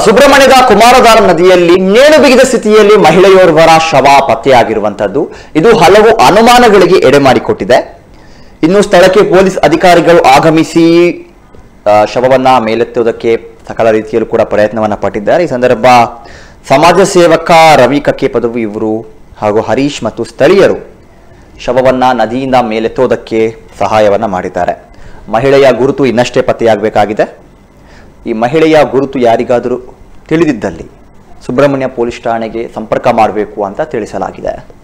ಸುಬ್ರಹ್ಮಣ್ಯದ ಕುಮಾರಧಾರ ನದಿಯಲ್ಲಿ ನೇಣು ಬಿಗಿದ ಸ್ಥಿತಿಯಲ್ಲಿ ಮಹಿಳೆಯೋರ್ವರ ಶವ ಪತ್ತೆಯಾಗಿರುವಂತದ್ದು ಇದು ಹಲವು ಅನುಮಾನಗಳಿಗೆ ಎಡೆ ಮಾಡಿಕೊಟ್ಟಿದೆ ಇನ್ನು ಸ್ಥಳಕ್ಕೆ ಪೊಲೀಸ್ ಅಧಿಕಾರಿಗಳು ಆಗಮಿಸಿ ಆ, ಶವವನ್ನ ಮೇಲೆತ್ತುವುದಕ್ಕೆ ಸಕಲ ರೀತಿಯಲ್ಲೂ ಕೂಡ ಪ್ರಯತ್ನವನ್ನ ಪಟ್ಟಿದ್ದಾರೆ ಈ ಸಂದರ್ಭ ಸಮಾಜ ಸೇವಕ ರವಿ ಕಕ್ಕೆ ಪದವಿ ಇವರು ಹಾಗೂ ಹರೀಶ್ ಮತ್ತು ಸ್ಥಳೀಯರು ಶವವನ್ನ ನದಿಯಿಂದ ಮೇಲೆತ್ತೋದಕ್ಕೆ ಸಹಾಯವನ್ನ ಮಾಡಿದ್ದಾರೆ ಮಹಿಳೆಯ ಗುರುತು ಇನ್ನಷ್ಟೇ ಪತ್ತೆಯಾಗಬೇಕಾಗಿದೆ ಈ ಮಹಿಳೆಯ ಗುರುತು ಯಾರಿಗಾದರೂ ತಿಳಿದಿದ್ದಲ್ಲಿ ಸುಬ್ರಹ್ಮಣ್ಯ ಪೊಲೀಸ್ ಠಾಣೆಗೆ ಸಂಪರ್ಕ ಮಾಡಬೇಕು ಅಂತ ತಿಳಿಸಲಾಗಿದೆ